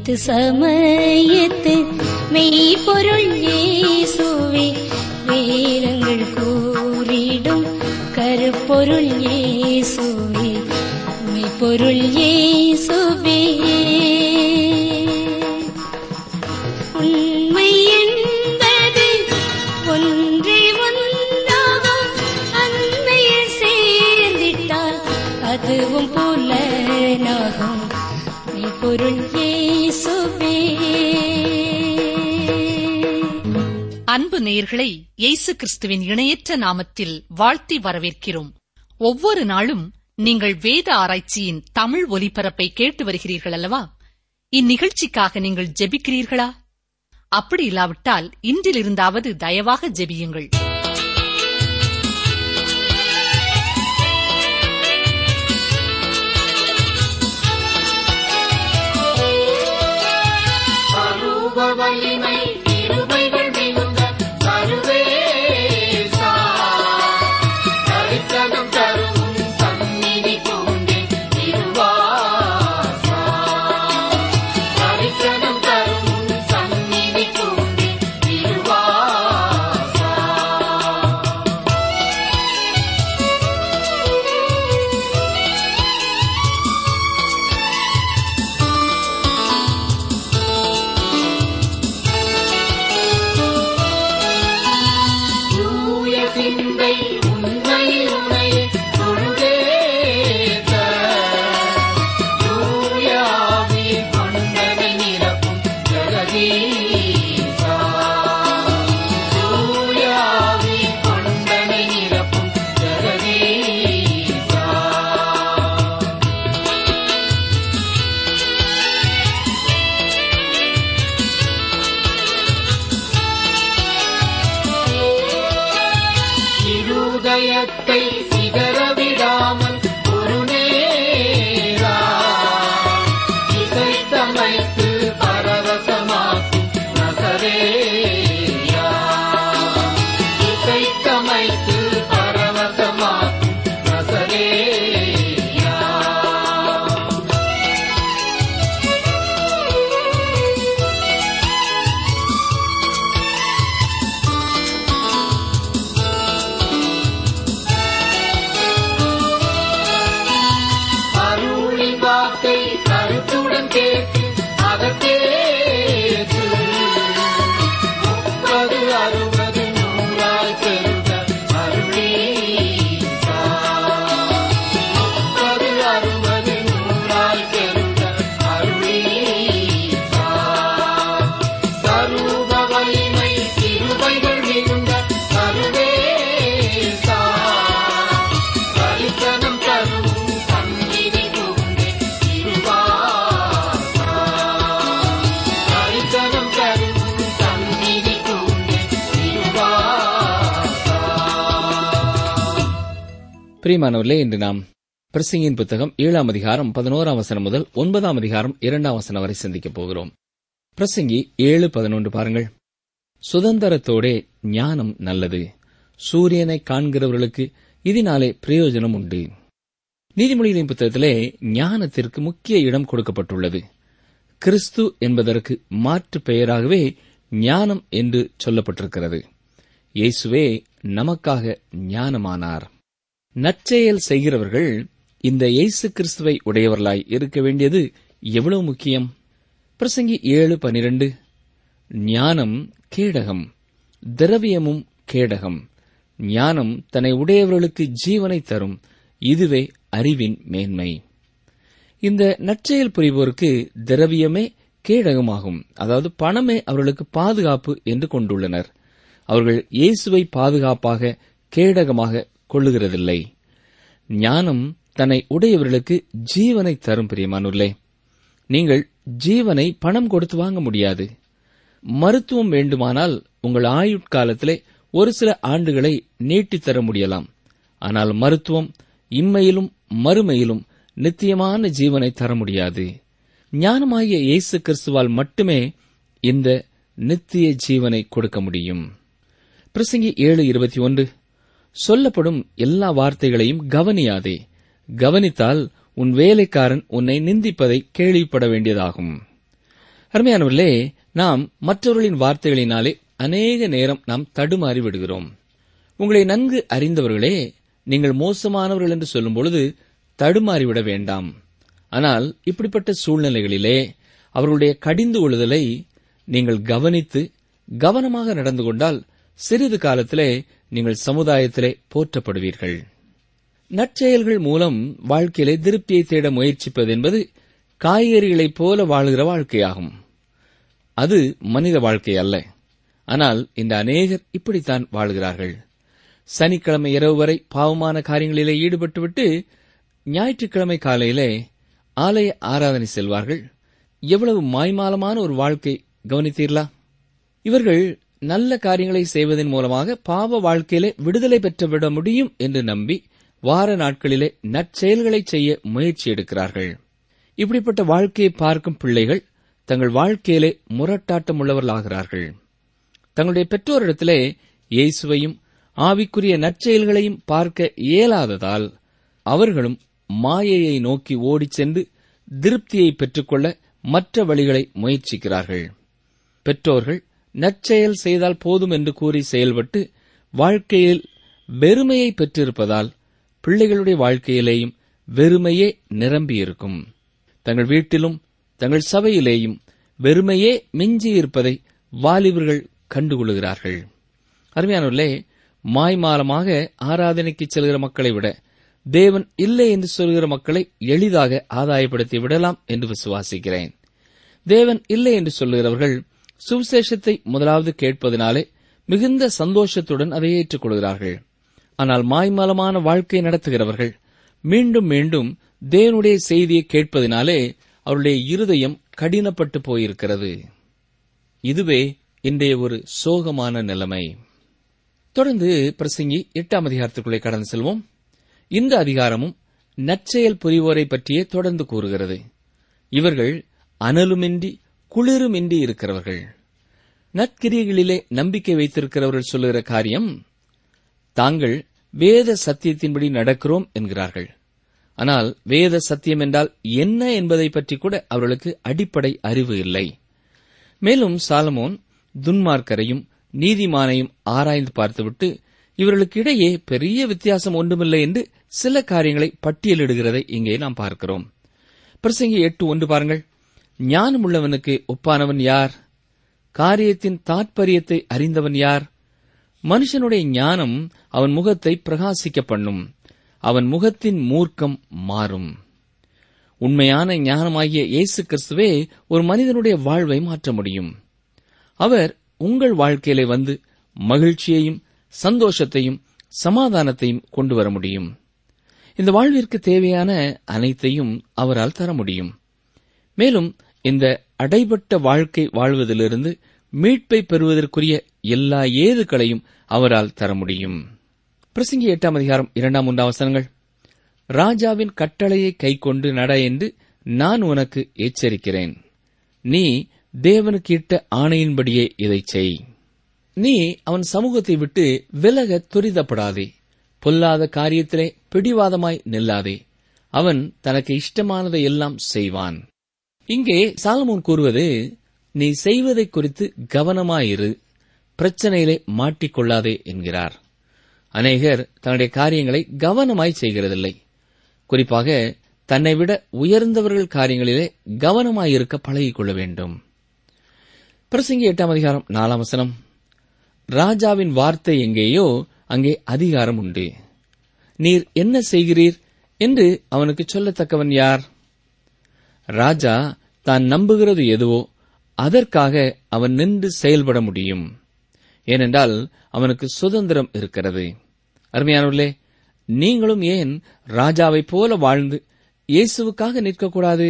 அனைத்து சமயத்து மெய்ப்பொருள் இயேசுவே வேதங்கள் கூறிடும் கருப்பொருள் இயேசுவே மெய்ப்பொருள் இயேசுவே உண்மை என்பது ஒன்றே ஒன்றாகும் அன்னையில் சேர்ந்திட்டால் அதுவும் புலனாகும் மெய்ப்பொருள் இயேசுவே அன்பு நேயர்களை இயேசு கிறிஸ்துவின் இணையற்ற நாமத்தில் வாழ்த்தி வரவேற்கிறோம் ஒவ்வொரு நாளும் நீங்கள் வேத ஆராய்ச்சியின் தமிழ் ஒலிபரப்பை கேட்டு வருகிறீர்கள் அல்லவா இந்நிகழ்ச்சிக்காக நீங்கள் ஜெபிக்கிறீர்களா அப்படி இல்லாவிட்டால் இன்றிலிருந்தாவது தயவாக ஜெபியுங்கள் அருப வலிமை கிருபைகள் மிகுந்த சர்வேசா. தரிசனம் தரும் சந்நிதி பூண்டே திருவாசா. தரிசனம் தரும் சந்நிதி பூண்டே திருவாசா. தூய சிந்தை உண்மை உணை தொழுதேத்த தூய ஆவி கொண்டனை நிரப்பும் ஜெகதீசா தூய ஆவி கொண்டனை நிரப்பும் ஜெகதீசா இருதயத்தை சிதறவிடாமல் ஒரு நேரா இசைத்தமைத்து பரவசமாக்கும் நசரேயா இசைத்தமைத்து பரவசமாக்கும் நசரேயா அருளின் வார்த்தை கருத்துடன் கேட்டு அகத்தேற்று முப்பது அறுபது நூறாய் பெருக அருளீசா முப்பது அறுபது நூறாய் பெருக அருளீசா சரூப வலிமை கிருபைகள் மிகுந்த சர்வேசா தரிசனம் தரும் சந்நிதி பூண்டே திருவாசா. தரிசனம் தரும் சந்நிதி பூண்டே திருவாசா. பிரியமானவர்களே இன்று நாம் பிரசிங்கின் புத்தகம் ஏழாம் அதிகாரம் பதினோராம் வசனம் முதல் ஒன்பதாம் அதிகாரம் இரண்டாம் வசனம் வரை சிந்திக்கப் போகிறோம் பிரசங்கி ஏழு பதினொன்று பாருங்கள் சுதந்திரத்தோடே ஞானம் நல்லது சூரியனை காண்கிறவர்களுக்கு இதனாலே பிரயோஜனம் உண்டு நீதிமொழிகளின் புத்தகத்திலே ஞானத்திற்கு முக்கிய இடம் கொடுக்கப்பட்டுள்ளது கிறிஸ்து என்பதற்கு மாற்று பெயராகவே ஞானம் என்று சொல்லப்பட்டிருக்கிறது இயேசுவே நமக்காக ஞானமானார் நற்செயல் செய்கிறவர்கள் இந்த இயேசு கிறிஸ்துவை உடையவர்களாய் இருக்க வேண்டியது எவ்வளவு முக்கியம் பிரசங்கி ஏழு பனிரெண்டு ஞானம் கேடகம் திரவியமும் கேடகம் ஞானம் தன்னை உடையவர்களுக்கு ஜீவனை தரும் இதுவே அறிவின் மேன்மை இந்த நற்செயல் புரிவோருக்கு திரவியமே கேடகமாகும் அதாவது பணமே அவர்களுக்கு பாதுகாப்பு என்று கொண்டுள்ளனர் அவர்கள் இயேசுவை பாதுகாப்பாக கேடகமாக கொள்ளுகிறதில்லை ஞானம் தன்னை உடையவர்களுக்கு ஜீவனை தரும் பிரியமானுள்ளே நீங்கள் ஜீவனை பணம் கொடுத்து வாங்க முடியாது மருத்துவம் வேண்டுமானால் உங்கள் ஆயுட்காலத்திலே ஒரு சில ஆண்டுகளை நீட்டித் தர முடியலாம் ஆனால் மருத்துவம் இம்மையிலும் மறுமையிலும் நித்தியமான ஜீவனை தர முடியாது ஞானமாகிய இயேசு கிறிஸ்துவால் மட்டுமே இந்த நித்திய ஜீவனை கொடுக்க முடியும் பிரசங்கி ஏழு இருபத்தி ஒன்று சொல்லப்படும் எல்லா வார்த்தைகளையும் கவனியாதே கவனித்தால் உன் வேலைக்காரன் உன்னை நிந்திப்பதை கேள்விப்பட வேண்டியதாகும் அருமையானவர்களே நாம் மற்றவர்களின் வார்த்தைகளினாலே அநேக நேரம் நாம் தடுமாறி விடுகிறோம் உங்களை நன்கு அறிந்தவர்களே நீங்கள் மோசமானவர்கள் என்று சொல்லும் பொழுது தடுமாறிவிட வேண்டாம் ஆனால் இப்படிப்பட்ட சூழ்நிலைகளிலே அவர்களுடைய கடிந்து கொள்ளுதலை நீங்கள் கவனித்து கவனமாக நடந்து கொண்டால் சிறிது காலத்திலே நீங்கள் சமுதாயத்திலே போற்றப்படுவீர்கள் நற்செயல்கள் மூலம் வாழ்க்கையிலே திருப்தியை தேட முயற்சிப்பது என்பது காய்கறிகளைப் போல வாழ்கிற வாழ்க்கையாகும் அது மனித வாழ்க்கை அல்ல ஆனால் இந்த அநேகர் இப்படித்தான் வாழ்கிறார்கள் சனிக்கிழமை இரவு வரை பாவமான காரியங்களிலே ஈடுபட்டுவிட்டு ஞாயிற்றுக்கிழமை காலையிலே ஆலய ஆராதனை செல்வார்கள் எவ்வளவு மாய்மாலமான ஒரு வாழ்க்கை கவனித்தீர்களா இவர்கள் நல்ல காரியங்களை செய்வதன் மூலமாக பாவ வாழ்க்கையிலே விடுதலை பெற்றுவிட முடியும் என்று நம்பி வார நாட்களிலே நற்செயல்களை செய்ய முயற்சி எடுக்கிறார்கள் இப்படிப்பட்ட வாழ்க்கையை பார்க்கும் பிள்ளைகள் தங்கள் வாழ்க்கையிலே முரட்டாட்டம் உள்ளவர்களாகிறார்கள் தங்களுடைய பெற்றோரிடத்திலே இயேசுவையும் ஆவிக்குரிய நற்செயல்களையும் பார்க்க இயலாததால் அவர்களும் மாயையை நோக்கி ஓடிச் சென்று திருப்தியை பெற்றுக்கொள்ள மற்ற வழிகளை முயற்சிக்கிறார்கள் பெற்றோர்கள் நற்செயல் செய்தால் போதும் என்று கூறி செயல்பட்டு வாழ்க்கையில் வெறுமையை பெற்றிருப்பதால் பிள்ளைகளுடைய வாழ்க்கையிலேயும் வெறுமையே நிரம்பியிருக்கும் தங்கள் வீட்டிலும் தங்கள் சபையிலேயும் வெறுமையே மிஞ்சியிருப்பதை வாலிபர்கள் கண்டுகொள்கிறார்கள் அருமையானவர்களே மாய்மாலமாக ஆராதனைக்கு செல்கிற மக்களை விட தேவன் இல்லை என்று சொல்கிற மக்களை எளிதாக ஆதாயப்படுத்தி விடலாம் என்று விசுவாசிக்கிறேன் தேவன் இல்லை என்று சொல்லுகிறவர்கள் சுவிசேஷத்தை முதலாவது கேட்பதனாலே மிகுந்த சந்தோஷத்துடன் அதை ஏற்றுக்கொள்கிறார்கள் ஆனால் மாய்மாலமான வாழ்க்கை நடத்துகிறவர்கள் மீண்டும் மீண்டும் தேவனுடைய செய்தியை கேட்பதினாலே அவருடைய இருதயம் கடினப்பட்டு போயிருக்கிறது இதுவே இன்றைய ஒரு சோகமான நிலைமை தொடர்ந்து பிரசங்கி எட்டாம் அதிகாரத்துக்குள்ளே கடந்து செல்வோம் இந்த அதிகாரமும் நற்செயல் புரிவோரை பற்றியே தொடர்ந்து கூறுகிறது இவர்கள் அனலுமின்றி குளிருமின்றி இருக்கிறவர்கள் நற்கிரியைகளிலே நம்பிக்கை வைத்திருக்கிறவர்கள் சொல்லுகிற காரியம் தாங்கள் வேத சத்தியத்தின்படி நடக்கிறோம் என்கிறார்கள் ஆனால் வேத சத்தியம் என்றால் என்ன என்பதை பற்றி கூட அவர்களுக்கு அடிப்படை அறிவு இல்லை மேலும் சாலமோன் துன்மார்க்கரையும் நீதிமானையும் ஆராய்ந்து பார்த்துவிட்டு இவர்களுக்கு இடையே பெரிய வித்தியாசம் ஒன்றுமில்லை என்று சில காரியங்களை பட்டியலிடுகிறதை இங்கே நாம் பார்க்கிறோம் பிரசங்கி எட்டு ஒன்று பாருங்கள் ஞானமுள்ளவனுக்கு ஒப்பானவன் யார் காரியத்தின் தாற்பயத்தை அறிந்தவன் யார் மனுஷனுடைய ஞானம் அவன் முகத்தை பிரகாசிக்க பண்ணும் அவன் முகத்தின் மூர்க்கம் மாறும் உண்மையான ஞானமாகிய இயேசு கிறிஸ்துவே ஒரு மனிதனுடைய வாழ்வை மாற்ற முடியும் அவர் உங்கள் வாழ்க்கையிலே வந்து மகிழ்ச்சியையும் சந்தோஷத்தையும் சமாதானத்தையும் கொண்டு வர முடியும் இந்த வாழ்விற்கு தேவையான அனைத்தையும் அவரால் தர முடியும் மேலும் இந்த அடைபட்ட வாழ்க்கை வாழ்வதிலிருந்து மீட்பை பெறுவதற்குரிய எல்லா ஏதுக்களையும் அவரால் தர முடியும் பிரசங்கி எட்டாம் அதிகாரம் இரண்டாம் மூன்றாம் வசனங்கள் ராஜாவின் கட்டளையை கைக்கொண்டு நட என்று நான் உனக்கு எச்சரிக்கிறேன் நீ தேவனுக்கு இட்ட ஆணையின்படியே இதைச் செய் நீ அவன் சமூகத்தை விட்டு விலக துரிதப்படாதே பொல்லாத காரியத்திலே பிடிவாதமாய் நில்லாதே அவன் தனக்கு இஷ்டமானதை எல்லாம் செய்வான் இங்கே சாலமோன் கூறுவது நீ செய்வதை குறித்து கவனமாயிரு பிரச்சனையிலே மாட்டிக்கொள்ளாதே என்கிறார் அநேகர் தன்னுடைய காரியங்களை கவனமாய் செய்கிறதில்லை குறிப்பாக தன்னை விட உயர்ந்தவர்கள் காரியங்களிலே கவனமாயிருக்க பழகிக் கொள்ள வேண்டும் பிரசங்கி எட்டாம் அதிகாரம் நாலாம் வசனம் ராஜாவின் வார்த்தை எங்கேயோ அங்கே அதிகாரம் உண்டு நீர் என்ன செய்கிறீர் என்று அவனுக்கு சொல்லத்தக்கவன் யார் ராஜா தான் நம்புகிறது எதுவோ அதற்காக அவன் நின்று செயல்பட முடியும் ஏனென்றால் அவனுக்கு சுதந்திரம் இருக்கிறது அருமையானவர்களே நீங்களும் ஏன் ராஜாவைப் போல வாழ்ந்து இயேசுவுக்காக நிற்கக்கூடாது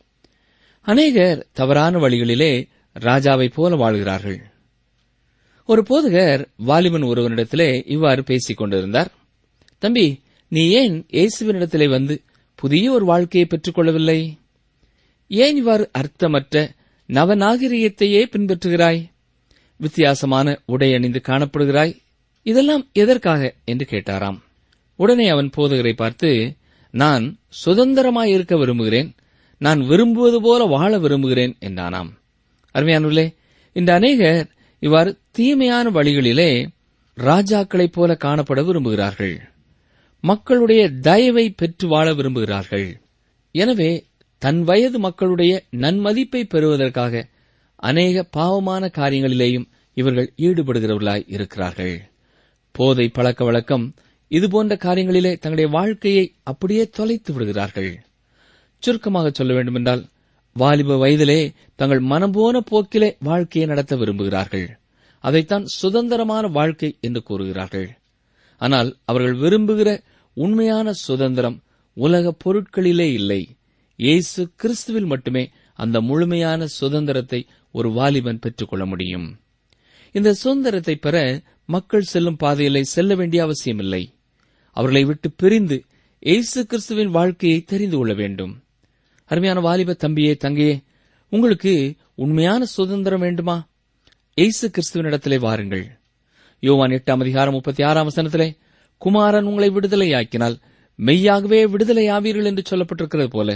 அநேகர் தவறான வழிகளிலே ராஜாவைப் போல வாழ்கிறார்கள் ஒரு போதகர் வாலிபன் ஒருவனிடத்திலே இவ்வாறு பேசிக் கொண்டிருந்தார் தம்பி நீ ஏன் இயேசுவினிடத்திலே வந்து புதிய ஒரு வாழ்க்கையை பெற்றுக் கொள்ளவில்லை ஏன் இவ்வாறு அர்த்தமற்ற நவநாகரிகத்தையே பின்பற்றுகிறாய் வித்தியாசமான உடை அணிந்து காணப்படுகிறாய் இதெல்லாம் எதற்காக என்று கேட்டாராம் உடனே அவன் போதகரை பார்த்து நான் சுதந்திரமாயிருக்க விரும்புகிறேன் நான் விரும்புவது போல வாழ விரும்புகிறேன் என்றானாம் அருமையானுள்ளே இந்த அநேகர் இவ்வாறு தீமையான வழிகளிலே ராஜாக்களைப் போல காணப்பட விரும்புகிறார்கள் மக்களுடைய தயவை பெற்று வாழ விரும்புகிறார்கள் எனவே தன் வயது மக்களுடைய நன்மதிப்பை பெறுவதற்காக அநேக பாவமான காரியங்களிலேயும் இவர்கள் ஈடுபடுகிறவர்களாய் இருக்கிறார்கள் போதை பழக்க வழக்கம் இதுபோன்ற காரியங்களிலே தங்களுடைய வாழ்க்கையை அப்படியே தொலைத்து விடுகிறார்கள் சுருக்கமாக சொல்ல வேண்டுமென்றால் வாலிப வயதிலே தங்கள் மனம் போன போக்கிலே வாழ்க்கையை நடத்த விரும்புகிறார்கள் அதைத்தான் சுதந்திரமான வாழ்க்கை என்று கூறுகிறார்கள் ஆனால் அவர்கள் விரும்புகிற உண்மையான சுதந்திரம் உலக பொருட்களிலே இல்லை இயேசு கிறிஸ்துவில் மட்டுமே அந்த முழுமையான சுதந்திரத்தை ஒரு வாலிபன் பெற்றுக்கொள்ள முடியும் இந்த சுதந்திரத்தை பெற மக்கள் செல்லும் பாதையிலே செல்ல வேண்டிய அவசியமில்லை அவர்களை விட்டு பிரிந்து இயேசு கிறிஸ்துவின் வாழ்க்கையை தெரிந்து கொள்ள வேண்டும் அருமையான வாலிப தம்பியே தங்கையே உங்களுக்கு உண்மையான சுதந்திரம் வேண்டுமா இயேசு கிறிஸ்துவனிடத்திலே வாருங்கள் யோவான் எட்டாம் அதிகாரம் முப்பத்தி ஆறாம் வசனத்திலே குமாரன் உங்களை விடுதலையாக்கினால் மெய்யாகவே விடுதலையாவீர்கள் என்று சொல்லப்பட்டிருக்கிறது போல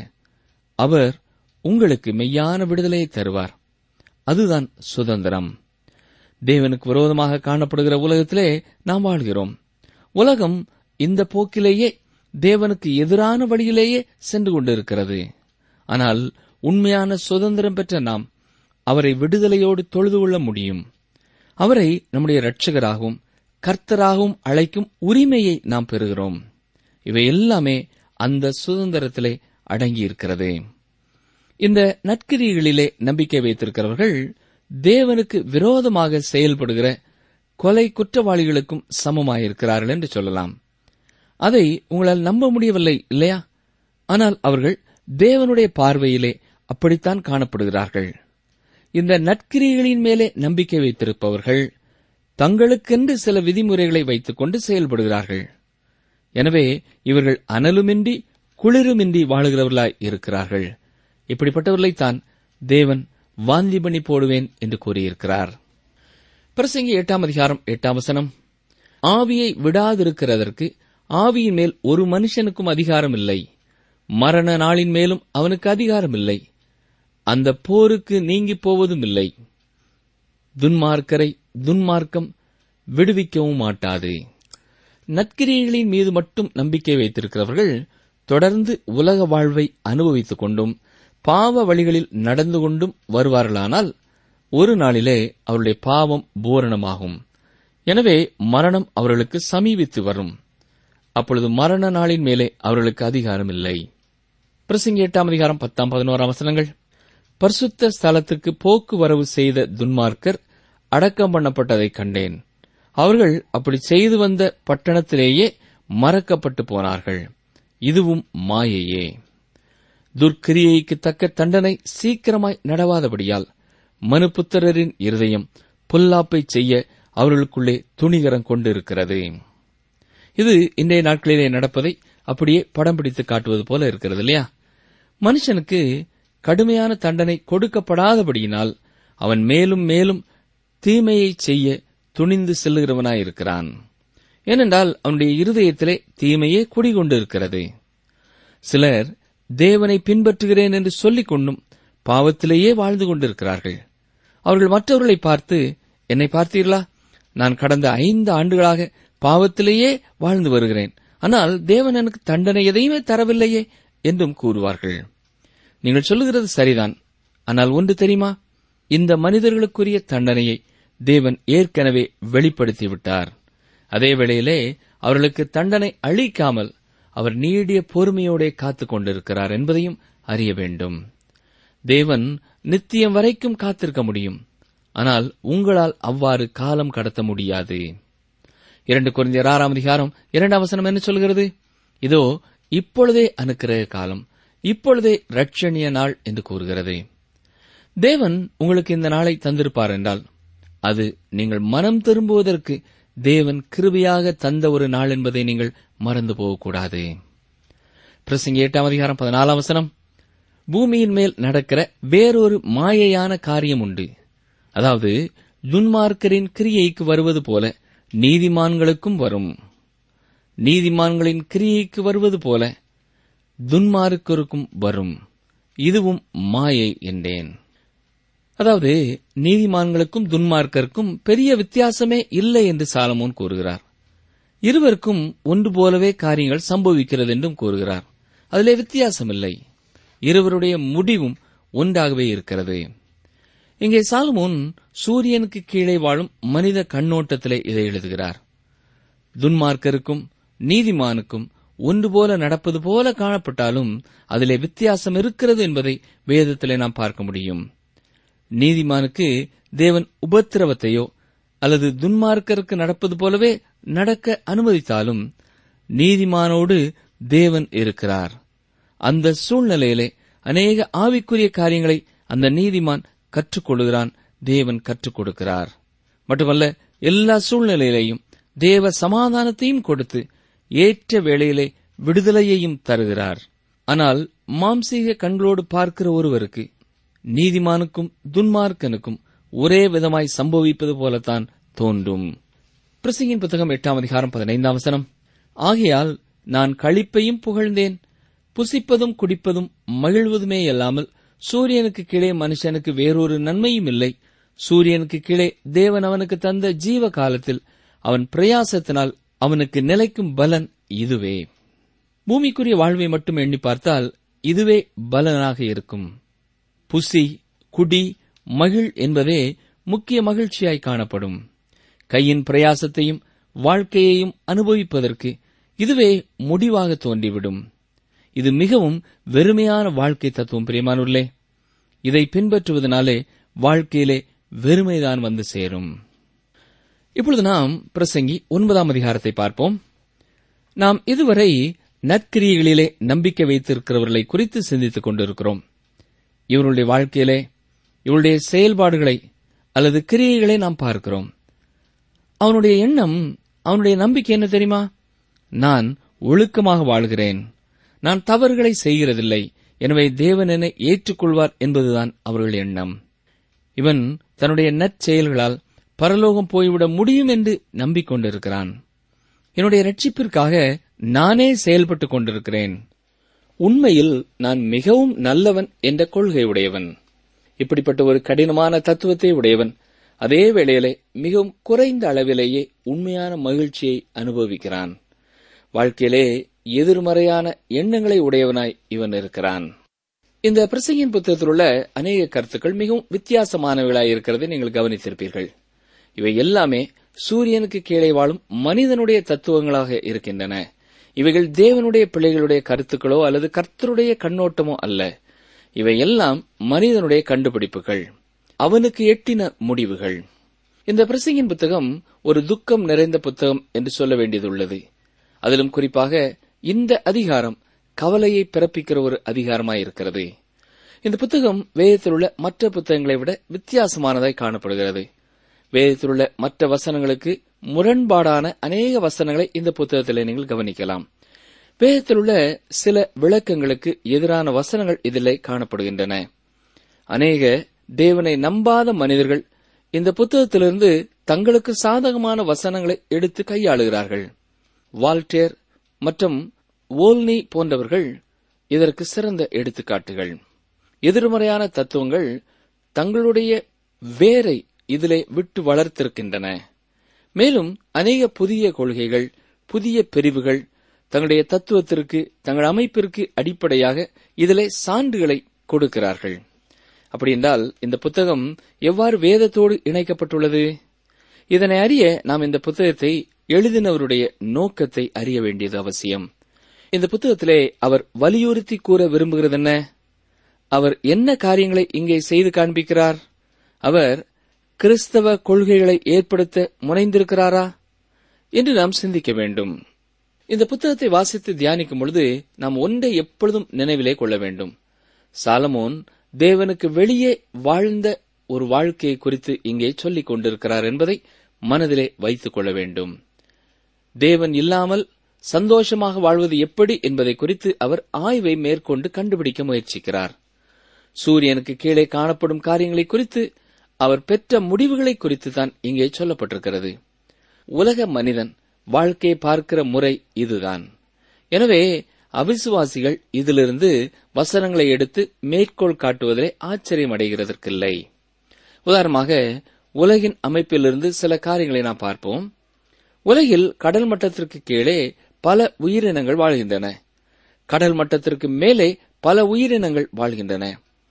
அவர் உங்களுக்கு மெய்யான விடுதலையை தருவார் அதுதான் சுதந்திரம் தேவனுக்கு விரோதமாக காணப்படுகிற உலகத்திலே நாம் வாழ்கிறோம் உலகம் இந்த போக்கிலேயே தேவனுக்கு எதிரான வழியிலேயே சென்று கொண்டிருக்கிறது ஆனால் உண்மையான சுதந்திரம் பெற்ற நாம் அவரை விடுதலையோடு தொழுது கொள்ள முடியும் அவரை நம்முடைய இரட்சகராகவும் கர்த்தராகவும் அழைக்கும் உரிமையை நாம் பெறுகிறோம் இவை எல்லாமே அந்த சுதந்திரத்திலே அடங்கியிருக்கிறது இந்த நற்கிரிகளிலே நம்பிக்கை வைத்திருக்கிறவர்கள் தேவனுக்கு விரோதமாக செயல்படுகிற கொலை குற்றவாளிகளுக்கும் சமமாயிருக்கிறார்கள் என்று சொல்லலாம் அதை உங்களால் நம்ப முடியவில்லை இல்லையா ஆனால் அவர்கள் தேவனுடைய பார்வையிலே அப்படித்தான் காணப்படுகிறார்கள் இந்த நற்கிரிகளின் மேலே நம்பிக்கை வைத்திருப்பவர்கள் தங்களுக்கென்று சில விதிமுறைகளை வைத்துக் கொண்டு செயல்படுகிறார்கள் எனவே இவர்கள் அனலுமின்றி குளிருமின்றி வாழுகிறவர்களாய் இருக்கிறார்கள் இப்படிப்பட்டவர்களைத்தான் தேவன் வாந்தி பண்ணி போடுவேன் என்று கூறியிருக்கிறார் பிரசங்கி எட்டாம் அதிகாரம் எட்டாம் வசனம் ஆவியை விடாதிருக்கிறதற்கு ஆவியின் மேல் ஒரு மனுஷனுக்கும் அதிகாரம் இல்லை மரண நாளின் மேலும் அவனுக்கு அதிகாரம் இல்லை அந்த போருக்கு நீங்கி போவதும் இல்லை துன்மார்க்கரை துன்மார்க்கம் விடுவிக்கவும் மாட்டாது நற்கிரியைகளின் மீது மட்டும் நம்பிக்கை வைத்திருக்கிறவர்கள் தொடர்ந்து உலக வாழ்வை அனுபவித்துக் கொண்டும் பாவ வழிகளில் நடந்து கொண்டும் வருவார்களானால் ஒரு நாளிலே அவருடைய பாவம் பூரணமாகும் எனவே மரணம் அவர்களுக்கு சமீபித்து வரும் அப்பொழுது மரண நாளின் மேலே அவர்களுக்கு அதிகாரம் இல்லை பிரசங்கி எட்டாம் அதிகாரம் பத்தாம் பதினோராம் வசனங்கள் பரிசுத்த ஸ்தலத்துக்கு போக்குவரவு செய்த துன்மார்க்கர் அடக்கம் பண்ணப்பட்டதைக் கண்டேன் அவர்கள் அப்படி செய்து வந்த பட்டணத்திலேயே மறக்கப்பட்டு போனார்கள் இதுவும் மாயையே துர்க்கிரியைக்கு தக்க தண்டனை சீக்கிரமாய் நடவாதபடியால் மனுபுத்திரரின் இருதயம் பொல்லாப்பை செய்ய அவர்களுக்குள்ளே துணிகரம் கொண்டிருக்கிறது இது இன்றைய நாட்களிலே நடப்பதை அப்படியே படம் பிடித்து காட்டுவது போல இருக்கிறது இல்லையா மனுஷனுக்கு கடுமையான தண்டனை கொடுக்கப்படாதபடியினால் அவன் மேலும் மேலும் தீமையை செய்ய துணிந்து செல்லுகிறவனாயிருக்கிறான் ஏனென்றால் அவனுடைய இருதயத்திலே தீமையே குடிகொண்டிருக்கிறது சிலர் தேவனை பின்பற்றுகிறேன் என்று சொல்லிக் கொண்டும் பாவத்திலேயே வாழ்ந்து கொண்டிருக்கிறார்கள் அவர்கள் மற்றவர்களை பார்த்து என்னை பார்த்தீர்களா நான் கடந்த ஐந்து ஆண்டுகளாக பாவத்திலேயே வாழ்ந்து வருகிறேன் ஆனால் தேவன் எனக்கு தண்டனை எதையுமே தரவில்லையே என்றும் கூறுவார்கள் நீங்கள் சொல்லுகிறது சரிதான் ஆனால் ஒன்று தெரியுமா இந்த மனிதர்களுக்குரிய தண்டனையை தேவன் ஏற்கனவே வெளிப்படுத்திவிட்டார் அதே வேளையிலே அவர்களுக்கு தண்டனை அளிக்காமல் அவர் நீடிய பொறுமையோடே காத்துக் கொண்டிருக்கிறார் என்பதையும் அறிய வேண்டும் தேவன் நித்தியம் வரைக்கும் காத்திருக்க முடியும் ஆனால் உங்களால் அவ்வாறு காலம் கடத்த முடியாது இரண்டு குறைந்த ஆறாம் அதிகாரம் இரண்டாம் வசனம் என்ன சொல்கிறது இதோ இப்பொழுதே அனுக்கிரக காலம் இப்பொழுதே ரட்சணிய நாள் என்று கூறுகிறது தேவன் உங்களுக்கு இந்த நாளை தந்திருப்பார் என்றால் அது நீங்கள் மனம் திரும்புவதற்கு தேவன் கிருபையாக தந்த ஒரு நாள் என்பதை நீங்கள் மறந்து போகக்கூடாது பிரசங்க எட்டாம் அதிகாரம் பதினாலாம் வசனம் பூமியின் மேல் நடக்கிற வேறொரு மாயையான காரியம் உண்டு அதாவது துன்மார்க்கரின் கிரியைக்கு வருவது போல நீதிமான்களுக்கும் வரும் நீதிமான்களின் கிரியைக்கு வருவது போல துன்மார்க்கருக்கும் வரும் இதுவும் மாயை என்றேன் அதாவது நீதிமான்களுக்கும் துன்மார்க்கருக்கும் பெரிய வித்தியாசமே இல்லை என்று சாலமோன் கூறுகிறார் இருவருக்கும் ஒன்று போலவே காரியங்கள் சம்பவிக்கிறது என்றும் கூறுகிறார் அதிலே வித்தியாசமில்லை இருவருடைய முடிவும் ஒன்றாகவே இருக்கிறது இங்கே சாலமோன் சூரியனுக்கு கீழே வாழும் மனித கண்ணோட்டத்திலே இதை எழுதுகிறார் துன்மார்க்கருக்கும் நீதிமானுக்கும் ஒன்று போல நடப்பது போல காணப்பட்டாலும் அதிலே வித்தியாசம் இருக்கிறது என்பதை வேதத்திலே நாம் பார்க்க முடியும் நீதிமானுக்கு தேவன் உபத்திரவத்தையோ அல்லது துன்மார்க்கருக்கு நடப்பது போலவே நடக்க அனுமதித்தாலும் நீதிமானோடு தேவன் இருக்கிறார் அந்த சூழ்நிலையிலே அநேக ஆவிக்குரிய காரியங்களை அந்த நீதிமான் கற்றுக்கொள்கிறான் தேவன் கற்றுக் கொடுக்கிறார் மட்டுமல்ல எல்லா சூழ்நிலையிலேயும் தேவ சமாதானத்தையும் கொடுத்து ஏற்ற வேளையிலே விடுதலையையும் தருகிறார் ஆனால் மாம்சீக கண்களோடு பார்க்கிற ஒருவருக்கு நீதிமானுக்கும் துன்மார்க்கனுக்கும் ஒரே விதமாய் சம்பவிப்பது போலத்தான் தோன்றும் பிரசங்கின் புத்தகம் எட்டாம் அதிகாரம் பதினைந்தாம் வசனம் ஆகையால் நான் களிப்பையும் புகழ்ந்தேன் புசிப்பதும் குடிப்பதும் மகிழ்வதுமே அல்லாமல் சூரியனுக்கு கீழே மனுஷனுக்கு வேறொரு நன்மையும் இல்லை சூரியனுக்கு கீழே தேவன் அவனுக்கு தந்த ஜீவ காலத்தில் அவன் பிரயாசத்தினால் அவனுக்கு நிலைக்கும் பலன் இதுவே பூமிக்குரிய வாழ்வை மட்டும் எண்ணி பார்த்தால் இதுவே பலனாக இருக்கும் புசி குடி மகிழ் என்பதே முக்கிய மகிழ்ச்சியாய் காணப்படும் கையின் பிரயாசத்தையும் வாழ்க்கையையும் அனுபவிப்பதற்கு இதுவே முடிவாக தோன்றிவிடும் இது மிகவும் வெறுமையான வாழ்க்கை தத்துவம் பிரியமானுள்ளே இதை பின்பற்றுவதனாலே வாழ்க்கையிலே வெறுமைதான் வந்து சேரும் இப்பொழுது நாம் பிரசங்கி ஒன்பதாம் அதிகாரத்தை பார்ப்போம் நாம் இதுவரை நற்கிரியைகளிலே நம்பிக்கை வைத்திருக்கிறவர்களை குறித்து சிந்தித்துக் கொண்டிருக்கிறோம் இவருடைய வாழ்க்கையிலே இவருடைய செயல்பாடுகளை அல்லது கிரியைகளை நாம் பார்க்கிறோம் அவனுடைய எண்ணம் அவனுடைய நம்பிக்கை என்ன தெரியுமா நான் ஒழுக்கமாக வாழ்கிறேன் நான் தவறுகளை செய்கிறதில்லை எனவே தேவன் என்னை ஏற்றுக்கொள்வார் என்பதுதான் அவர்கள் எண்ணம் இவன் தன்னுடைய நற்செயல்களால் பரலோகம் போய்விட முடியும் என்று நம்பிக்கொண்டிருக்கிறான் என்னுடைய ரட்சிப்பிற்காக நானே செயல்பட்டுக் கொண்டிருக்கிறேன் உண்மையில் நான் மிகவும் நல்லவன் என்ற கொள்கை உடையவன் இப்படிப்பட்ட ஒரு கடினமான தத்துவத்தை உடையவன் அதே வேளையிலே மிகவும் குறைந்த அளவிலேயே உண்மையான மகிழ்ச்சியை அனுபவிக்கிறான் வாழ்க்கையிலே எதிர்மறையான எண்ணங்களை உடையவனாய் இவன் இருக்கிறான் இந்த பிரசங்கின் புத்தகத்தில் உள்ள அநேக கருத்துக்கள் மிகவும் வித்தியாசமானவைகளாய் இருக்கிறதை நீங்கள் கவனித்திருப்பீர்கள் இவை எல்லாமே சூரியனுக்கு கீழே வாழும் மனிதனுடைய தத்துவங்களாக இருக்கின்றன இவைகள் தேவனுடைய பிள்ளைகளுடைய கருத்துக்களோ அல்லது கர்த்தருடைய கண்ணோட்டமோ அல்ல இவை எல்லாம் மனிதனுடைய கண்டுபிடிப்புகள் அவனுக்கு எட்டின முடிவுகள் இந்த பிரசங்கின் புத்தகம் ஒரு துக்கம் நிறைந்த புத்தகம் என்று சொல்ல வேண்டியதுள்ளது அதிலும் குறிப்பாக இந்த அதிகாரம் கவலையை பிறப்பிக்கிற ஒரு அதிகாரமாயிருக்கிறது இந்த புத்தகம் வேதத்தில் உள்ள மற்ற புத்தகங்களை விட வித்தியாசமானதாய் காணப்படுகிறது வேதத்தில் உள்ள மற்ற வசனங்களுக்கு முரண்பாடான அநேக வசனங்களை இந்த புத்தகத்தில் நீங்கள் கவனிக்கலாம் வேதத்தில் உள்ள சில விளக்கங்களுக்கு எதிரான வசனங்கள் இதிலே காணப்படுகின்றன அநேக தேவனை நம்பாத மனிதர்கள் இந்த புத்தகத்திலிருந்து தங்களுக்கு சாதகமான வசனங்களை எடுத்து கையாளுகிறார்கள் வால்டேர் மற்றும் ஓல்னி போன்றவர்கள் இதற்கு சிறந்த எடுத்துக்காட்டுகள் எதிர்மறையான தத்துவங்கள் தங்களுடைய வேரை இதிலே விட்டு வளர்த்திருக்கின்றன மேலும் அநேக புதிய கொள்கைகள் புதிய பிரிவுகள் தங்களுடைய தத்துவத்திற்கு தங்கள் அமைப்பிற்கு அடிப்படையாக இதிலே சான்றுகளை கொடுக்கிறார்கள் அப்படி என்றால் இந்த புத்தகம் எவ்வாறு வேதத்தோடு இணைக்கப்பட்டுள்ளது இதனை அறிய நாம் இந்த புத்தகத்தை எழுதினவருடைய நோக்கத்தை அறிய வேண்டியது அவசியம் இந்த புத்தகத்திலே அவர் வலியுறுத்தி கூற விரும்புகிறது என்ன அவர் என்ன காரியங்களை இங்கே செய்து காண்பிக்கிறார் அவர் கிறிஸ்தவ கொள்கைகளை ஏற்படுத்த முனைந்திருக்கிறாரா என்று நாம் சிந்திக்க வேண்டும் இந்த புத்தகத்தை வாசித்து தியானிக்கும் பொழுது நாம் ஒன்றை எப்பொழுதும் நினைவிலே கொள்ள வேண்டும் சாலமோன் தேவனுக்கு வெளியே வாழ்ந்த ஒரு வாழ்க்கையை குறித்து இங்கே சொல்லிக் கொண்டிருக்கிறார் என்பதை மனதிலே வைத்துக் கொள்ள வேண்டும் தேவன் இல்லாமல் சந்தோஷமாக வாழ்வது எப்படி என்பதை குறித்து அவர் ஆய்வை மேற்கொண்டு கண்டுபிடிக்க முயற்சிக்கிறார் சூரியனுக்கு கீழே காணப்படும் காரியங்களை குறித்து அவர் பெற்ற முடிவுகளை குறித்து தான் இங்கே சொல்லப்பட்டிருக்கிறது உலக மனிதன் வாழ்க்கையை பார்க்கிற முறை இதுதான் எனவே அவிசுவாசிகள் இதிலிருந்து வசனங்களை எடுத்து மேற்கோள் காட்டுவதிலே ஆச்சரியம் அடைகிறதற்கில்லை உதாரணமாக உலகின் அமைப்பிலிருந்து சில காரியங்களை நாம் பார்ப்போம் உலகில் கடல் மட்டத்திற்கு கீழே பல உயிரினங்கள் வாழ்கின்றன கடல் மட்டத்திற்கு மேலே பல உயிரினங்கள் வாழ்கின்றன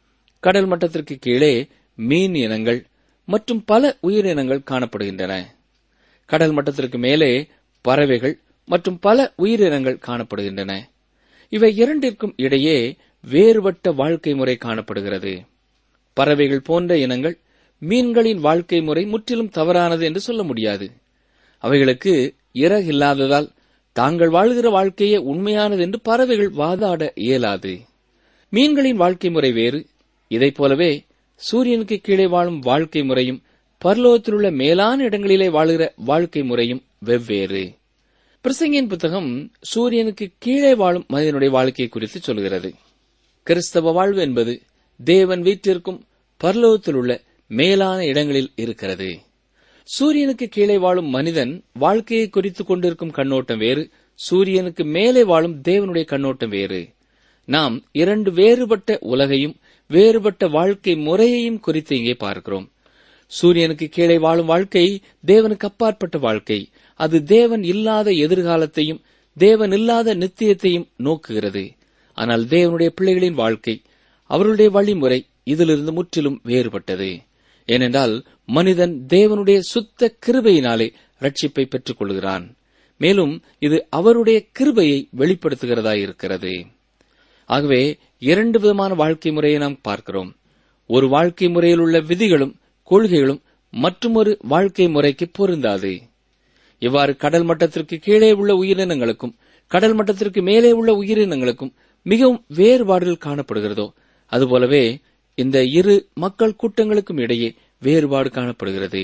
கடல் மட்டத்திற்கு கீழே மீன் இனங்கள் மற்றும் பல உயிரினங்கள் காணப்படுகின்றன கடல் மட்டத்திற்கு மேலே பறவைகள் மற்றும் பல உயிரினங்கள் காணப்படுகின்றன இவை இரண்டிற்கும் இடையே வேறுபட்ட வாழ்க்கை முறை காணப்படுகிறது பறவைகள் போன்ற இனங்கள் மீன்களின் வாழ்க்கை முறை முற்றிலும் தவறானது என்று சொல்ல முடியாது அவைகளுக்கு இறகில்லாததால் தாங்கள் வாழ்கிற வாழ்க்கையே உண்மையானது என்று பறவைகள் வாதாட இயலாது மீன்களின் வாழ்க்கை முறை வேறு இதைப் போலவே சூரியனுக்கு கீழே வாழும் வாழ்க்கை முறையும் பரலோகத்தில் உள்ள மேலான இடங்களிலே வாழுகிற வாழ்க்கை முறையும் வெவ்வேறு பிரசங்கியின் புத்தகம் சூரியனுக்கு கீழே வாழும் மனிதனுடைய வாழ்க்கையை குறித்து சொல்கிறது கிறிஸ்தவ வாழ்வு என்பது தேவன் வீட்டிற்கும் பரலோகத்தில் உள்ள மேலான இடங்களில் இருக்கிறது சூரியனுக்கு கீழே வாழும் மனிதன் வாழ்க்கையை குறித்துக் கொண்டிருக்கும் கண்ணோட்டம் வேறு சூரியனுக்கு மேலே வாழும் தேவனுடைய கண்ணோட்டம் வேறு நாம் இரண்டு வேறுபட்ட உலகையும் வேறுபட்ட வாழ்க்கை முறையையும் குறித்து இங்கே பார்க்கிறோம் சூரியனுக்கு கீழே வாழும் வாழ்க்கை தேவனுக்கு அப்பாற்பட்ட வாழ்க்கை அது தேவன் இல்லாத எதிர்காலத்தையும் தேவன் இல்லாத நித்தியத்தையும் நோக்குகிறது ஆனால் தேவனுடைய பிள்ளைகளின் வாழ்க்கை அவர்களுடைய வழிமுறை இதிலிருந்து முற்றிலும் வேறுபட்டது ஏனென்றால் மனிதன் தேவனுடைய சுத்த கிருபையினாலே ரட்சிப்பை பெற்றுக் கொள்கிறான் மேலும் இது அவருடைய கிருபையை வெளிப்படுத்துகிறதாயிருக்கிறது ஆகவே இரண்டு விதமான வாழ்க்கை முறையை நாம் பார்க்கிறோம் ஒரு வாழ்க்கை முறையில் உள்ள விதிகளும் கொள்கைகளும் மற்றொரு வாழ்க்கை முறைக்கு பொருந்தாது இவ்வாறு கடல் மட்டத்திற்கு கீழே உள்ள உயிரினங்களுக்கும் கடல் மட்டத்திற்கு மேலே உள்ள உயிரினங்களுக்கும் மிகவும் வேறுபாடுகள் காணப்படுகிறதோ அதுபோலவே இந்த இரு மக்கள் கூட்டங்களுக்கும் இடையே வேறுபாடு காணப்படுகிறது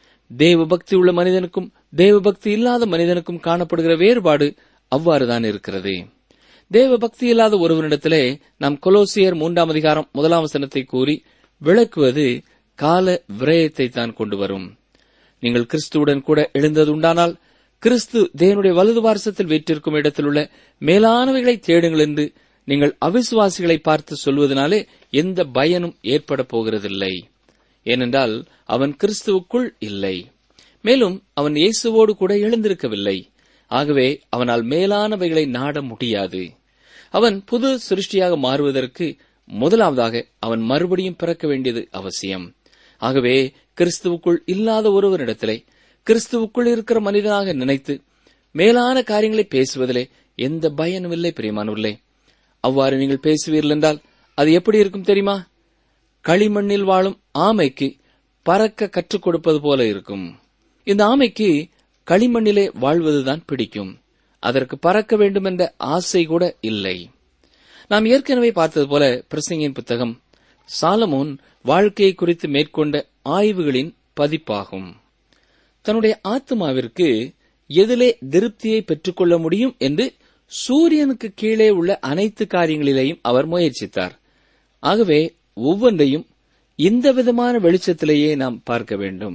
தேவ பக்தி உள்ள மனிதனுக்கும் தேவ பக்தி இல்லாத மனிதனுக்கும் காணப்படுகிற வேறுபாடு அவ்வாறுதான் இருக்கிறது தேவ பக்தி இல்லாத ஒருவனிடத்திலே நாம் கொலோசியர் மூன்றாம் அதிகாரம் முதலாம் வசனத்தை கூறி விளக்குவது கால விரயத்தை தான் கொண்டு வரும் நீங்கள் கிறிஸ்துவுடன் கூட எழுந்தது உண்டானால் கிறிஸ்து தேவனுடைய வலது வாரசத்தில் வீற்றிருக்கும் இடத்தில் உள்ள மேலானவைகளை தேடுங்கள் என்று நீங்கள் அவிசுவாசிகளை பார்த்து சொல்வதனாலே எந்த பயனும் ஏற்பட போகிறதில்லை ஏனென்றால் அவன் கிறிஸ்துவுக்குள் இல்லை மேலும் அவன் இயேசுவோடு கூட எழுந்திருக்கவில்லை ஆகவே அவனால் மேலானவைகளை நாட முடியாது அவன் புது சிருஷ்டியாக மாறுவதற்கு முதலாவதாக அவன் மறுபடியும் பிறக்க வேண்டியது அவசியம் ஆகவே கிறிஸ்துவுக்குள் இல்லாத ஒருவரிடத்திலே கிறிஸ்துவுக்குள் இருக்கிற மனிதனாக நினைத்து மேலான காரியங்களை பேசுவதிலே எந்த பயனும் இல்லை பிரியமானவர்களே அவ்வாறு நீங்கள் பேசுவீர்கள் என்றால் அது எப்படி இருக்கும் தெரியுமா களிமண்ணில் வாழும் ஆமைக்கு பறக்க கற்றுக் கொடுப்பது போல இருக்கும் இந்த ஆமைக்கு களிமண்ணிலே வாழ்வதுதான் பிடிக்கும் அதற்கு பறக்க வேண்டும் என்ற ஆசை கூட இல்லை நாம் ஏற்கனவே பார்த்தது போல பிரசங்கின் புத்தகம் சாலமோன் வாழ்க்கையை குறித்து மேற்கொண்ட ஆய்வுகளின் பதிப்பாகும் தன்னுடைய ஆத்மாவிற்கு எதிலே திருப்தியை பெற்றுக்கொள்ள முடியும் என்று சூரியனுக்கு கீழே உள்ள அனைத்து காரியங்களிலேயும் அவர் முயற்சித்தார் ஆகவே ஒவ்வொன்றையும் இந்த விதமான வெளிச்சத்திலேயே நாம் பார்க்க வேண்டும்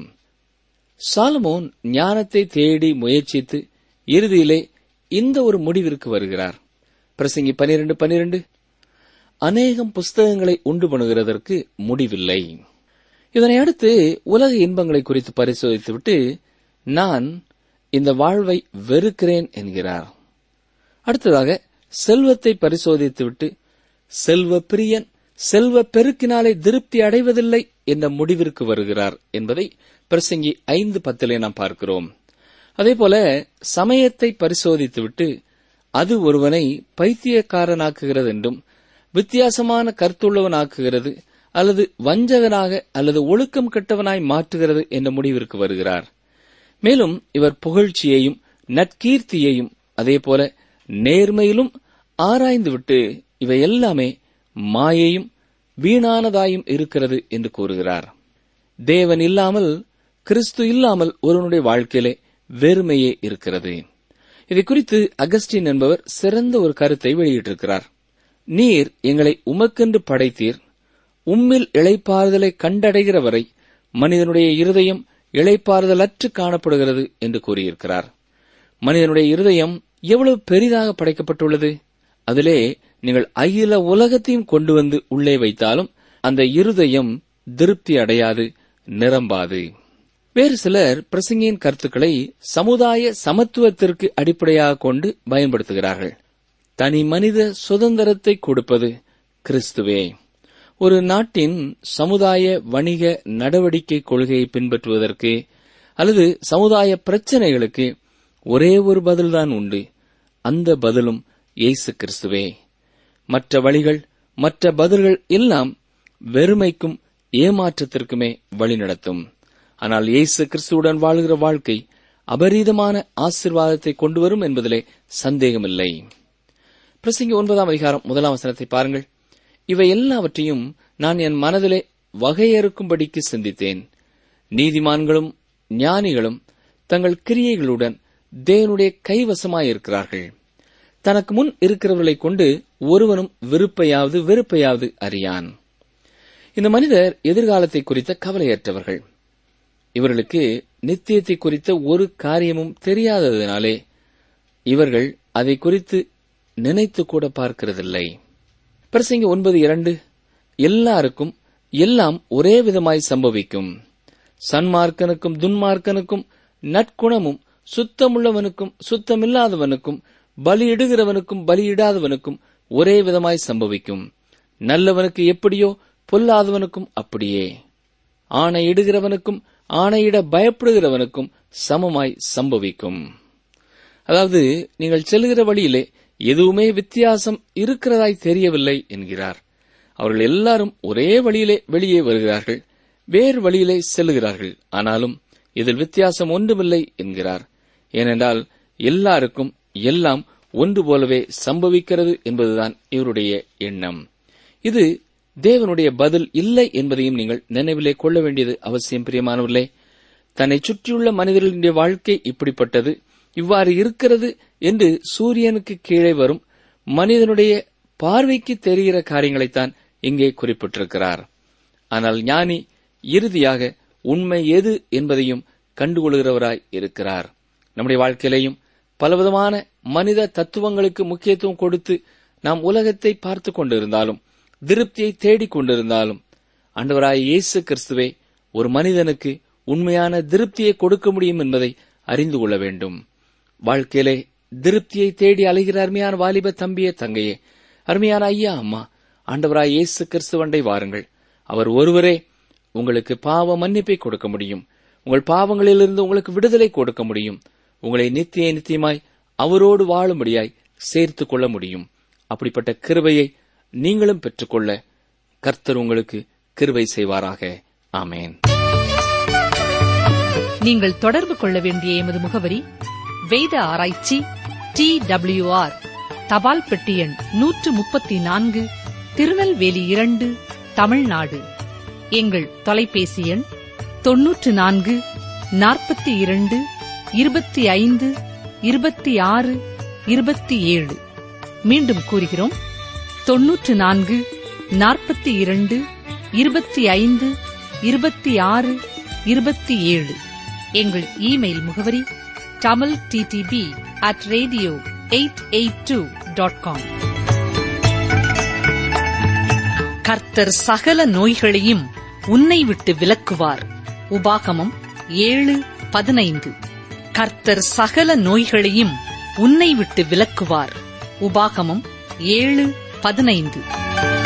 சாலமோன் ஞானத்தை தேடி முயற்சித்து இறுதியிலே இந்த ஒரு முடிவிற்கு வருகிறார் பிரசங்கி பனிரெண்டு பனிரெண்டு அநேகம் புஸ்தகங்களை உண்டு பண்ணுகிறதற்கு முடிவில்லை இதனை அடுத்து உலக இன்பங்களை குறித்து பரிசோதித்துவிட்டு நான் இந்த வாழ்வை வெறுக்கிறேன் என்கிறார் அடுத்ததாக செல்வத்தை பரிசோதித்துவிட்டு செல்வ பிரியன் செல்வ பெருக்கினாலே திருப்தி அடைவதில்லை என்ற முடிவிற்கு வருகிறார் என்பதை பிரசங்கி ஐந்து பத்திலே நாம் பார்க்கிறோம் அதேபோல சமயத்தை பரிசோதித்துவிட்டு அது ஒருவனை பைத்தியக்காரனாக்குகிறது என்றும் வித்தியாசமான கருத்துள்ளவனாக்குகிறது அல்லது வஞ்சகனாக அல்லது ஒழுக்கம் கெட்டவனாய் மாற்றுகிறது என்ற முடிவிற்கு வருகிறார் மேலும் இவர் புகழ்ச்சியையும் நற்கீர்த்தியையும் அதேபோல நேர்மையிலும் ஆராய்ந்துவிட்டு இவை எல்லாமே மாயையும் வீணானதாயும் இருக்கிறது என்று கூறுகிறார் தேவன் இல்லாமல் கிறிஸ்து இல்லாமல் ஒருவனுடைய வாழ்க்கையிலே வெறுமையே இருக்கிறது இதை குறித்து அகஸ்டின் என்பவர் சிறந்த ஒரு கருத்தை வெளியிட்டிருக்கிறார் நீர் எங்களை உமக்கென்று படைத்தீர் உம்மில் இளைப்பாறுதலை கண்டடைகிற வரை மனிதனுடைய இருதயம் இளைப்பாறுதலற்று காணப்படுகிறது என்று கூறியிருக்கிறார் மனிதனுடைய இருதயம் எவ்வளவு பெரிதாக படைக்கப்பட்டுள்ளது அதிலே நீங்கள் அகில உலகத்தையும் கொண்டு வந்து உள்ளே வைத்தாலும் அந்த இருதயம் திருப்தி அடையாது நிரம்பாது வேறு சிலர் பிரசங்கியின் கருத்துக்களை சமுதாய சமத்துவத்திற்கு அடிப்படையாக கொண்டு பயன்படுத்துகிறார்கள் தனி மனித சுதந்திரத்தை கொடுப்பது கிறிஸ்துவே ஒரு நாட்டின் சமுதாய வணிக நடவடிக்கை கொள்கையை பின்பற்றுவதற்கு அல்லது சமுதாய பிரச்சனைகளுக்கு ஒரே ஒரு பதில்தான் உண்டு அந்த பதிலும் இயேசு கிறிஸ்துவே மற்ற வழிகள் மற்ற பதில்கள் எல்லாம் வெறுமைக்கும் ஏமாற்றத்திற்குமே வழிநடத்தும் ஆனால் இயேசு கிறிஸ்துவுடன் வாழ்கிற வாழ்க்கை அபரீதமான ஆசிர்வாதத்தை கொண்டு வரும் என்பதிலே சந்தேகமில்லை பிரசங்கி ஒன்பதாம் அதிகாரம் முதலாம் வசனத்தை பாருங்கள் இவை எல்லாவற்றையும் நான் என் மனதிலே வகையறுக்கும்படிக்கு சிந்தித்தேன் நீதிமான்களும் ஞானிகளும் தங்கள் கிரியைகளுடன் தேவனுடைய கைவசமாயிருக்கிறார்கள் தனக்கு முன் இருக்கிறவர்களைக் கொண்டு ஒருவனும் விருப்பையாவது வெறுப்பையாவது அறியான் இந்த மனிதர் எதிர்காலத்தை குறித்த கவலையற்றவர்கள் இவர்களுக்கு நித்தியத்தை குறித்த ஒரு காரியமும் தெரியாததினாலே இவர்கள் அதை குறித்து நினைத்து கூட பார்க்கிறதில்லை பிரசங்க ஒன்பது இரண்டு எல்லாருக்கும் எல்லாம் ஒரே விதமாய் சம்பவிக்கும் சன்மார்க்கனுக்கும் துன்மார்க்கனுக்கும் நற்குணமும் சுத்தமுள்ளவனுக்கும் சுத்தமில்லாதவனுக்கும் பலியிடுகிறவனுக்கும் பலியிடாதவனுக்கும் ஒரே விதமாய் சம்பவிக்கும் நல்லவனுக்கு எப்படியோ பொல்லாதவனுக்கும் அப்படியே ஆணையிடுகிறவனுக்கும் ஆணையிட பயப்படுகிறவனுக்கும் சமமாய் சம்பவிக்கும் அதாவது நீங்கள் செல்கிற வழியிலே எதுவுமே வித்தியாசம் இருக்கிறதாய் தெரியவில்லை என்கிறார் அவர்கள் எல்லாரும் ஒரே வழியிலே வெளியே வருகிறார்கள் வேறு வழியிலே செல்லுகிறார்கள் ஆனாலும் இதில் வித்தியாசம் ஒன்றுமில்லை என்கிறார் ஏனென்றால் எல்லாருக்கும் எல்லாம் ஒன்று போலவே சம்பவிக்கிறது என்பதுதான் இவருடைய எண்ணம் இது தேவனுடைய பதில் இல்லை என்பதையும் நீங்கள் நினைவிலே கொள்ள வேண்டியது அவசியம் பிரியமானவர்களே தன்னை சுற்றியுள்ள மனிதர்களுடைய வாழ்க்கை இப்படிப்பட்டது இவ்வாறு இருக்கிறது என்று சூரியனுக்கு கீழே வரும் மனிதனுடைய பார்வைக்கு தெரிகிற காரியங்களைத்தான் இங்கே குறிப்பிட்டிருக்கிறார் ஆனால் ஞானி இறுதியாக உண்மை எது என்பதையும் கண்டுகொள்கிறவராய் இருக்கிறார் நம்முடைய வாழ்க்கையிலேயும் பலவிதமான மனித தத்துவங்களுக்கு முக்கியத்துவம் கொடுத்து நாம் உலகத்தை பார்த்து கொண்டிருந்தாலும் திருப்தியை தேடிக் கொண்டிருந்தாலும் ஆண்டவராய் இயேசு கிறிஸ்துவே ஒரு மனிதனுக்கு உண்மையான திருப்தியை கொடுக்க முடியும் என்பதை அறிந்து கொள்ள வேண்டும் வாழ்க்கையிலே திருப்தியை தேடி அலைகிற அருமையான வாலிப தம்பியே தங்கையே அருமையான ஐயா அம்மா ஆண்டவராய் இயேசு கிறிஸ்துவண்டை வாருங்கள் அவர் ஒருவரே உங்களுக்கு பாவ மன்னிப்பை கொடுக்க முடியும் உங்கள் பாவங்களிலிருந்து உங்களுக்கு விடுதலை கொடுக்க முடியும் உங்களை நித்திய நித்தியமாய் அவரோடு வாழும்படியாய் சேர்த்துக் கொள்ள முடியும் அப்படிப்பட்ட கிருபையை நீங்களும் பெற்றுக்கொள்ள கர்த்தர் உங்களுக்கு கிருபை செய்வாராக ஆமேன் நீங்கள் தொடர்பு கொள்ள வேண்டிய எமது முகவரி வேத ஆராய்ச்சி டி ஆர் தபால் பெட்டி எண் நூற்று முப்பத்தி நான்கு திருநெல்வேலி இரண்டு தமிழ்நாடு எங்கள் தொலைபேசி எண் தொன்னூற்று நான்கு நாற்பத்தி இரண்டு இருபத்தி ஐந்து இருபத்தி ஆறு இருபத்தி ஏழு மீண்டும் கூறுகிறோம் தொன்னூற்று நான்கு நாற்பத்தி இரண்டு இருபத்தி ஐந்து இருபத்தி ஆறு இருபத்தி ஏழு எங்கள் இமெயில் முகவரி Tamil DTP at radio eight eight two dot com கர்த்தர் சகல நோய்களையும் உன்னை விட்டு விலக்குவார் உபாகமம் ஏழு பதினைந்து கர்த்தர் சகல நோய்களையும் உன்னை விட்டு விலக்குவார் உபாகமம் ஏழு பதினைந்து